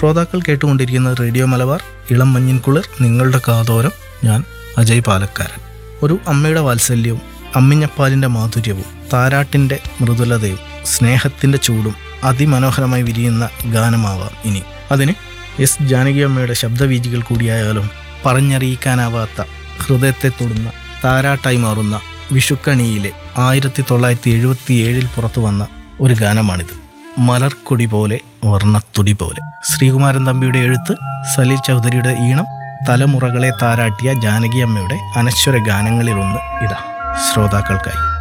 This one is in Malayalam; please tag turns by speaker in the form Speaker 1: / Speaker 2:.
Speaker 1: ശ്രോതാക്കൾ കേട്ടുകൊണ്ടിരിക്കുന്ന റേഡിയോ മലബാർ ഇളം മഞ്ഞിൻ കുളിർ നിങ്ങളുടെ കാതോരം ഞാൻ അജയ് പാലക്കാരൻ ഒരു അമ്മയുടെ വാത്സല്യവും അമ്മിഞ്ഞപ്പാലിൻ്റെ മാധുര്യവും താരാട്ടിൻ്റെ മൃദുലതയും സ്നേഹത്തിൻ്റെ ചൂടും അതിമനോഹരമായി വിരിയുന്ന ഗാനമാവാം ഇനി അതിന് എസ് ജാനകി അമ്മയുടെ ശബ്ദവീജികൾ കൂടിയായാലും പറഞ്ഞറിയിക്കാനാവാത്ത ഹൃദയത്തെ തൊടുന്ന താരാട്ടായി മാറുന്ന വിഷുക്കണിയിലെ ആയിരത്തി തൊള്ളായിരത്തി എഴുപത്തി ഏഴിൽ പുറത്തു വന്ന ഒരു ഗാനമാണിത് മലർക്കൊടി പോലെ വർണ്ണത്തുടി പോലെ ശ്രീകുമാരൻ തമ്പിയുടെ എഴുത്ത് സലീൽ ചൗധരിയുടെ ഈണം തലമുറകളെ താരാട്ടിയ ജാനകി അമ്മയുടെ അനശ്വര ഗാനങ്ങളിലൊന്ന് ഇതാ ശ്രോതാക്കൾക്കായി